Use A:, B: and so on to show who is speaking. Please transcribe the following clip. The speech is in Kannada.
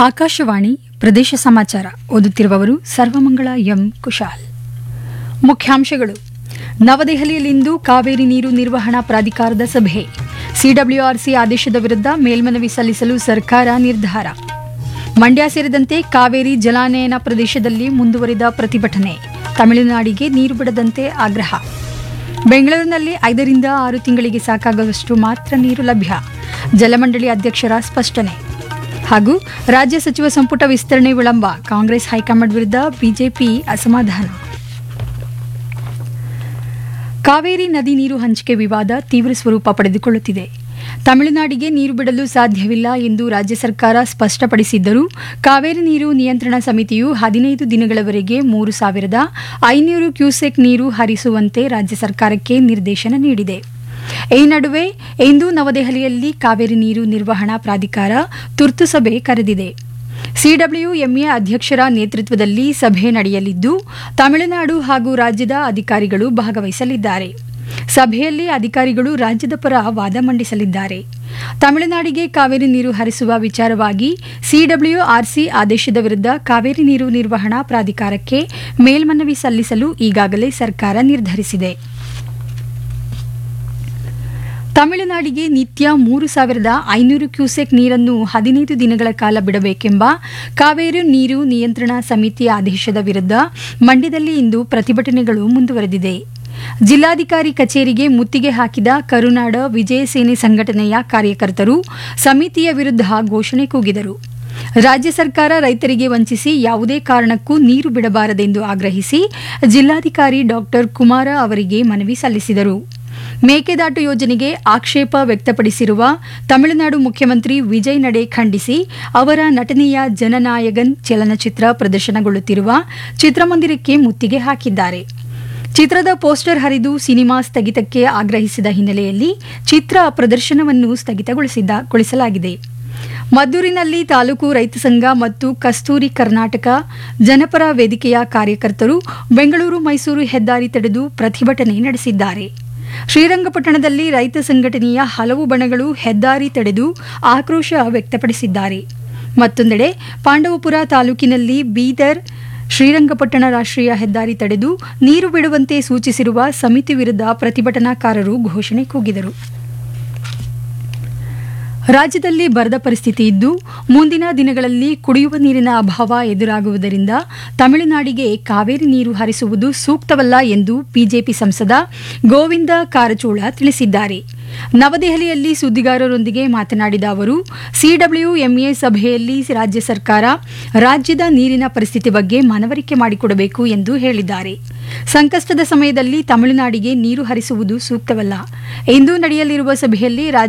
A: ಆಕಾಶವಾಣಿ ಪ್ರದೇಶ ಸಮಾಚಾರ ಓದುತ್ತಿರುವವರು ಸರ್ವಮಂಗಳ ಎಂ ಕುಶಾಲ್ ಮುಖ್ಯಾಂಶಗಳು ನವದೆಹಲಿಯಲ್ಲಿಂದು ಕಾವೇರಿ ನೀರು ನಿರ್ವಹಣಾ ಪ್ರಾಧಿಕಾರದ ಸಭೆ ಸಿಡಬ್ಲ್ಯೂಆರ್ಸಿ ಆದೇಶದ ವಿರುದ್ಧ ಮೇಲ್ಮನವಿ ಸಲ್ಲಿಸಲು ಸರ್ಕಾರ ನಿರ್ಧಾರ ಮಂಡ್ಯ ಸೇರಿದಂತೆ ಕಾವೇರಿ ಜಲಾನಯನ ಪ್ರದೇಶದಲ್ಲಿ ಮುಂದುವರಿದ ಪ್ರತಿಭಟನೆ ತಮಿಳುನಾಡಿಗೆ ನೀರು ಬಿಡದಂತೆ ಆಗ್ರಹ ಬೆಂಗಳೂರಿನಲ್ಲಿ ಐದರಿಂದ ಆರು ತಿಂಗಳಿಗೆ ಸಾಕಾಗುವಷ್ಟು ಮಾತ್ರ ನೀರು ಲಭ್ಯ ಜಲಮಂಡಳಿ ಅಧ್ಯಕ್ಷರ ಸ್ಪಷ್ಟನೆ ಹಾಗೂ ರಾಜ್ಯ ಸಚಿವ ಸಂಪುಟ ವಿಸ್ತರಣೆ ವಿಳಂಬ ಕಾಂಗ್ರೆಸ್ ಹೈಕಮಾಂಡ್ ವಿರುದ್ಧ ಬಿಜೆಪಿ ಅಸಮಾಧಾನ ಕಾವೇರಿ ನದಿ ನೀರು ಹಂಚಿಕೆ ವಿವಾದ ತೀವ್ರ ಸ್ವರೂಪ ಪಡೆದುಕೊಳ್ಳುತ್ತಿದೆ ತಮಿಳುನಾಡಿಗೆ ನೀರು ಬಿಡಲು ಸಾಧ್ಯವಿಲ್ಲ ಎಂದು ರಾಜ್ಯ ಸರ್ಕಾರ ಸ್ಪಷ್ಟಪಡಿಸಿದ್ದರೂ ಕಾವೇರಿ ನೀರು ನಿಯಂತ್ರಣ ಸಮಿತಿಯು ಹದಿನೈದು ದಿನಗಳವರೆಗೆ ಮೂರು ಸಾವಿರದ ಐನೂರು ಕ್ಯೂಸೆಕ್ ನೀರು ಹರಿಸುವಂತೆ ರಾಜ್ಯ ಸರ್ಕಾರಕ್ಕೆ ನಿರ್ದೇಶನ ನೀಡಿದೆ ಈ ನಡುವೆ ಇಂದು ನವದೆಹಲಿಯಲ್ಲಿ ಕಾವೇರಿ ನೀರು ನಿರ್ವಹಣಾ ಪ್ರಾಧಿಕಾರ ತುರ್ತು ಸಭೆ ಕರೆದಿದೆ ಸಿಡಬ್ಲ್ಯೂಎಂಎ ಅಧ್ಯಕ್ಷರ ನೇತೃತ್ವದಲ್ಲಿ ಸಭೆ ನಡೆಯಲಿದ್ದು ತಮಿಳುನಾಡು ಹಾಗೂ ರಾಜ್ಯದ ಅಧಿಕಾರಿಗಳು ಭಾಗವಹಿಸಲಿದ್ದಾರೆ ಸಭೆಯಲ್ಲಿ ಅಧಿಕಾರಿಗಳು ರಾಜ್ಯದ ಪರ ವಾದ ಮಂಡಿಸಲಿದ್ದಾರೆ ತಮಿಳುನಾಡಿಗೆ ಕಾವೇರಿ ನೀರು ಹರಿಸುವ ವಿಚಾರವಾಗಿ ಸಿಡಬ್ಲ್ಯೂಆರ್ಸಿ ಆದೇಶದ ವಿರುದ್ಧ ಕಾವೇರಿ ನೀರು ನಿರ್ವಹಣಾ ಪ್ರಾಧಿಕಾರಕ್ಕೆ ಮೇಲ್ಮನವಿ ಸಲ್ಲಿಸಲು ಈಗಾಗಲೇ ಸರ್ಕಾರ ನಿರ್ಧರಿಸಿದೆ ತಮಿಳುನಾಡಿಗೆ ನಿತ್ಯ ಮೂರು ಸಾವಿರದ ಐನೂರು ಕ್ಯೂಸೆಕ್ ನೀರನ್ನು ಹದಿನೈದು ದಿನಗಳ ಕಾಲ ಬಿಡಬೇಕೆಂಬ ಕಾವೇರಿ ನೀರು ನಿಯಂತ್ರಣ ಸಮಿತಿ ಆದೇಶದ ವಿರುದ್ಧ ಮಂಡ್ಯದಲ್ಲಿ ಇಂದು ಪ್ರತಿಭಟನೆಗಳು ಮುಂದುವರೆದಿದೆ ಜಿಲ್ಲಾಧಿಕಾರಿ ಕಚೇರಿಗೆ ಮುತ್ತಿಗೆ ಹಾಕಿದ ಕರುನಾಡ ವಿಜಯ ಸೇನೆ ಸಂಘಟನೆಯ ಕಾರ್ಯಕರ್ತರು ಸಮಿತಿಯ ವಿರುದ್ಧ ಘೋಷಣೆ ಕೂಗಿದರು ರಾಜ್ಯ ಸರ್ಕಾರ ರೈತರಿಗೆ ವಂಚಿಸಿ ಯಾವುದೇ ಕಾರಣಕ್ಕೂ ನೀರು ಬಿಡಬಾರದೆಂದು ಆಗ್ರಹಿಸಿ ಜಿಲ್ಲಾಧಿಕಾರಿ ಡಾಕ್ಟರ್ ಕುಮಾರ ಅವರಿಗೆ ಮನವಿ ಸಲ್ಲಿಸಿದರು ಮೇಕೆದಾಟು ಯೋಜನೆಗೆ ಆಕ್ಷೇಪ ವ್ಯಕ್ತಪಡಿಸಿರುವ ತಮಿಳುನಾಡು ಮುಖ್ಯಮಂತ್ರಿ ವಿಜಯ್ ನಡೆ ಖಂಡಿಸಿ ಅವರ ನಟನೆಯ ಜನನಾಯಗನ್ ಚಲನಚಿತ್ರ ಪ್ರದರ್ಶನಗೊಳ್ಳುತ್ತಿರುವ ಚಿತ್ರಮಂದಿರಕ್ಕೆ ಮುತ್ತಿಗೆ ಹಾಕಿದ್ದಾರೆ ಚಿತ್ರದ ಪೋಸ್ಟರ್ ಹರಿದು ಸಿನಿಮಾ ಸ್ಥಗಿತಕ್ಕೆ ಆಗ್ರಹಿಸಿದ ಹಿನ್ನೆಲೆಯಲ್ಲಿ ಚಿತ್ರ ಪ್ರದರ್ಶನವನ್ನು ಸ್ಥಗಿತಗೊಳಿಸಲಾಗಿದೆ ಮದ್ದೂರಿನಲ್ಲಿ ತಾಲೂಕು ರೈತ ಸಂಘ ಮತ್ತು ಕಸ್ತೂರಿ ಕರ್ನಾಟಕ ಜನಪರ ವೇದಿಕೆಯ ಕಾರ್ಯಕರ್ತರು ಬೆಂಗಳೂರು ಮೈಸೂರು ಹೆದ್ದಾರಿ ತಡೆದು ಪ್ರತಿಭಟನೆ ನಡೆಸಿದ್ದಾರೆ ಶ್ರೀರಂಗಪಟ್ಟಣದಲ್ಲಿ ರೈತ ಸಂಘಟನೆಯ ಹಲವು ಬಣಗಳು ಹೆದ್ದಾರಿ ತಡೆದು ಆಕ್ರೋಶ ವ್ಯಕ್ತಪಡಿಸಿದ್ದಾರೆ ಮತ್ತೊಂದೆಡೆ ಪಾಂಡವಪುರ ತಾಲೂಕಿನಲ್ಲಿ ಬೀದರ್ ಶ್ರೀರಂಗಪಟ್ಟಣ ರಾಷ್ಟ್ರೀಯ ಹೆದ್ದಾರಿ ತಡೆದು ನೀರು ಬಿಡುವಂತೆ ಸೂಚಿಸಿರುವ ಸಮಿತಿ ವಿರುದ್ಧ ಪ್ರತಿಭಟನಾಕಾರರು ಘೋಷಣೆ ಕೂಗಿದರು ರಾಜ್ಯದಲ್ಲಿ ಬರದ ಪರಿಸ್ಥಿತಿ ಇದ್ದು ಮುಂದಿನ ದಿನಗಳಲ್ಲಿ ಕುಡಿಯುವ ನೀರಿನ ಅಭಾವ ಎದುರಾಗುವುದರಿಂದ ತಮಿಳುನಾಡಿಗೆ ಕಾವೇರಿ ನೀರು ಹರಿಸುವುದು ಸೂಕ್ತವಲ್ಲ ಎಂದು ಬಿಜೆಪಿ ಸಂಸದ ಗೋವಿಂದ ಕಾರಜೋಳ ತಿಳಿಸಿದ್ದಾರೆ ನವದೆಹಲಿಯಲ್ಲಿ ಸುದ್ದಿಗಾರರೊಂದಿಗೆ ಮಾತನಾಡಿದ ಅವರು ಸಿಡಬ್ಲ್ಯೂಎಂಎ ಸಭೆಯಲ್ಲಿ ರಾಜ್ಯ ಸರ್ಕಾರ ರಾಜ್ಯದ ನೀರಿನ ಪರಿಸ್ಥಿತಿ ಬಗ್ಗೆ ಮನವರಿಕೆ ಮಾಡಿಕೊಡಬೇಕು ಎಂದು ಹೇಳಿದ್ದಾರೆ ಸಂಕಷ್ಟದ ಸಮಯದಲ್ಲಿ ತಮಿಳುನಾಡಿಗೆ ನೀರು ಹರಿಸುವುದು ಸೂಕ್ತವಲ್ಲ ಇಂದು ನಡೆಯಲಿರುವ ಸಭೆಯಲ್ಲಿ